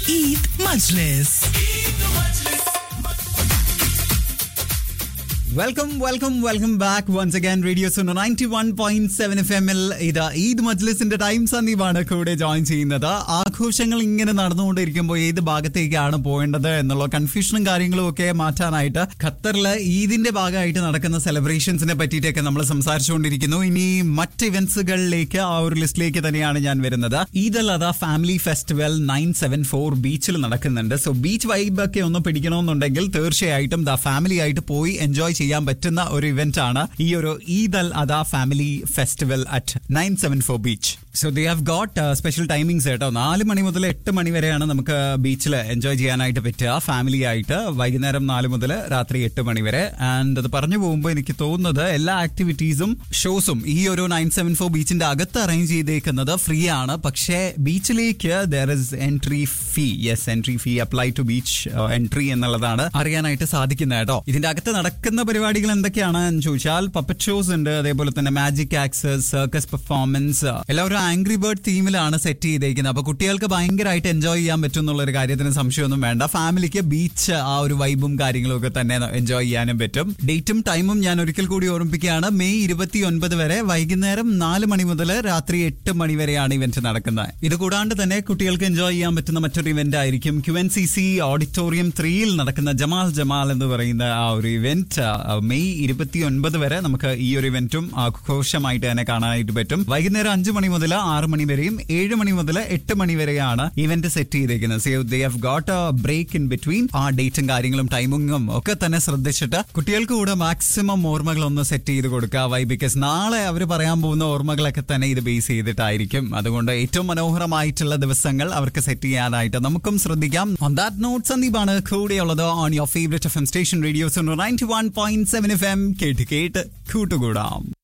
Eid Majlis. Welcome welcome welcome back once again radio Suno ninety one point seven F M L ഇത് Eid മജ്ലിസിന്റെ time സന്ദീപാണ് കൂടെ join ചെയ്യുന്നത് ആഘോഷങ്ങൾ ഇങ്ങനെ നടന്നുകൊണ്ടിരിക്കുമ്പോൾ ഏത് ഭാഗത്തേക്കാണ് പോകേണ്ടത് എന്നുള്ള കൺഫ്യൂഷനും കാര്യങ്ങളും ഒക്കെ മാറ്റാനായിട്ട് ഖത്തറിൽ ഈദിന്റെ ഭാഗമായിട്ട് നടക്കുന്ന സെലിബ്രേഷൻസിനെ പറ്റിയിട്ടൊക്കെ നമ്മൾ സംസാരിച്ചുകൊണ്ടിരിക്കുന്നു ഇനി മറ്റ് ഇവന്റ്സുകളിലേക്ക് ആ ഒരു ലിസ്റ്റിലേക്ക് തന്നെയാണ് ഞാൻ വരുന്നത് Eid al Adha family festival nine seven four ബീച്ചിൽ നടക്കുന്നുണ്ട് സോ ബീച്ച് വൈബ് ഒക്കെ ഒന്ന് പിടിക്കണമെന്നുണ്ടെങ്കിൽ തീർച്ചയായിട്ടും ദ ഫാമിലി ആയിട്ട് പോയി എൻജോയ് ചെയ്യാൻ പറ്റുന്ന ഒരു ഇവന്റ് ആണ് ഈ ഒരു Eid al Adha family festival at nine seven four beach so they have got special timings കേട്ടോ നാല് മണി മുതൽ എട്ട് മണി വരെയാണ് നമുക്ക് ബീച്ചിൽ എൻജോയ് ചെയ്യാനായിട്ട് പറ്റുക ഫാമിലി ആയിട്ട് വൈകുന്നേരം നാല് മുതൽ രാത്രി എട്ട് മണി വരെ ആൻഡ് അത് പറഞ്ഞു പോകുമ്പോൾ എനിക്ക് തോന്നുന്നത് എല്ലാ ആക്ടിവിറ്റീസും ഷോസും ഈ ഒരു നയൻ സെവൻ ഫോർ ബീച്ചിന്റെ അകത്ത് അറേഞ്ച് ചെയ്തേക്കുന്നത് ഫ്രീ ആണ് പക്ഷേ ബീച്ചിലേക്ക് there is entry fee yes entry fee apply to beach entry എന്നുള്ളതാണ് അറിയാനായിട്ട് സാധിക്കുന്നത് കേട്ടോ ഇതിന്റെ അകത്ത് നടക്കുന്ന പരിപാടികൾ എന്തൊക്കെയാണ് എന്ന് ചോദിച്ചാൽ പപ്പറ്റ് ഷോസ് ഉണ്ട് അതേപോലെ തന്നെ മാജിക് ആക്സസ് സർക്കസ് പെർഫോമൻസ് എല്ലാവരും ആംഗ്രി ബേർഡ് തീമിലാണ് സെറ്റ് ചെയ്തേക്കുന്നത് അപ്പൊ കുട്ടികൾക്ക് ഭയങ്കരമായിട്ട് എൻജോയ് ചെയ്യാൻ പറ്റും എന്നുള്ള ഒരു കാര്യത്തിന് സംശയമൊന്നും വേണ്ട ഫാമിലിക്ക് ബീച്ച് ആ ഒരു വൈബും കാര്യങ്ങളും ഒക്കെ തന്നെ എൻജോയ് ചെയ്യാനും പറ്റും ഡേറ്റും ടൈമും ഞാൻ ഒരിക്കൽ കൂടി ഓർമ്മിപ്പിക്കുകയാണ് മെയ് ഇരുപത്തി ഒൻപത് വരെ വൈകുന്നേരം നാല് മണി മുതൽ രാത്രി എട്ട് മണി വരെയാണ് ഇവന്റ് നടക്കുന്നത് ഇത് കൂടാണ്ട് തന്നെ കുട്ടികൾക്ക് എൻജോയ് ചെയ്യാൻ പറ്റുന്ന മറ്റൊരു ഇവന്റ് ആയിരിക്കും Q N C C auditorium ത്രീയിൽ നടക്കുന്ന ജമാൽ ജമാൽ എന്ന് പറയുന്ന ആ ഒരു ഇവന്റ് മെയ് ഇരുപത്തി ഒൻപത് വരെ നമുക്ക് ഈ ഒരു ഇവന്റും ആഘോഷമായിട്ട് തന്നെ കാണാനായിട്ട് പറ്റും വൈകുന്നേരം അഞ്ചു മണി മുതൽ ആറ് മണി വരെയും ഏഴ് മണി മുതൽ എട്ട് മണി വരെയാണ് ഇവന്റ് സെറ്റ് ചെയ്തേക്കുന്നത് so they have got a break in between ആ ഡേറ്റും കാര്യങ്ങളും ടൈമിങ്ങും ഒക്കെ തന്നെ ശ്രദ്ധിച്ചിട്ട് കുട്ടികൾക്ക് കൂടെ മാക്സിമം ഓർമ്മകൾ ഒന്ന് സെറ്റ് ചെയ്ത് കൊടുക്കുക വൈ ബിക്കോസ് നാളെ അവർ പറയാൻ പോകുന്ന ഓർമ്മകളൊക്കെ തന്നെ ഇത് ബേസ് ചെയ്തിട്ടായിരിക്കും അതുകൊണ്ട് ഏറ്റവും മനോഹരമായിട്ടുള്ള ദിവസങ്ങൾ അവർക്ക് സെറ്റ് ചെയ്യാനായിട്ട് നമുക്കും ശ്രദ്ധിക്കാം ഓൺ ദാറ്റ് നോട്ട് സന്ദീപാണ് കൂടെയുള്ളത് on your favourite F M station radios ninety one point seven F M കേട്ട് കേട്ട് കൂട്ടുകൂടാം